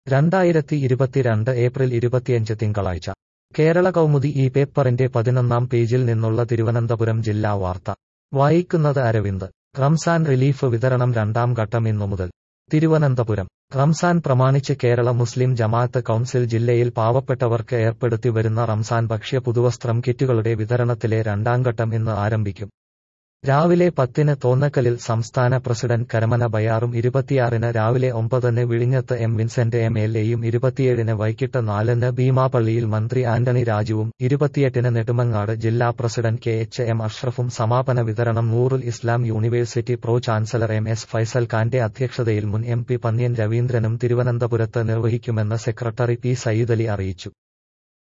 രണ്ടായിരത്തി ഇരുപത്തിരണ്ട് ഏപ്രിൽ ഇരുപത്തിയഞ്ച് തിങ്കളാഴ്ച കേരള കൗമുദി ഈ പേപ്പറിന്റെ പതിനൊന്നാം പേജിൽ നിന്നുള്ള തിരുവനന്തപുരം ജില്ലാ വാർത്ത വായിക്കുന്നത് അരവിന്ദ് റംസാൻ റിലീഫ് വിതരണം രണ്ടാം ഘട്ടം ഇന്നു മുതൽ തിരുവനന്തപുരം റംസാൻ പ്രമാണിച്ച് കേരള മുസ്ലിം ജമാഅത്ത് കൗൺസിൽ ജില്ലയിൽ പാവപ്പെട്ടവർക്ക് ഏർപ്പെടുത്തി വരുന്ന റംസാൻ ഭക്ഷ്യ പുതുവസ്ത്രം കിറ്റുകളുടെ വിതരണത്തിലെ രണ്ടാം ഘട്ടം ഇന്ന് ആരംഭിക്കും രാവിലെ പത്തിന് തോന്നക്കലിൽ സംസ്ഥാന പ്രസിഡന്റ് കരമന ബയാറും ഇരുപത്തിയാറിന് രാവിലെ ഒമ്പതിന് വിഴിഞ്ഞത്ത് എം വിൻസെന്റ് എം എൽ എയും ഇരുപത്തിയേഴിന് വൈകിട്ട് നാലിന് ഭീമാപള്ളിയിൽ മന്ത്രി ആന്റണി രാജുവും ഇരുപത്തിയെട്ടിന് നെടുമങ്ങാട് ജില്ലാ പ്രസിഡന്റ് കെ എച്ച് എം അഷ്റഫും സമാപന വിതരണം Noorul Islam university pro chancellor M S Faisal ഖാന്റെ അധ്യക്ഷതയിൽ മുൻ എം പി പന്ന്യൻ രവീന്ദ്രനും തിരുവനന്തപുരത്ത് നിർവഹിക്കുമെന്ന് സെക്രട്ടറി പി സയ്യിദലി അറിയിച്ചു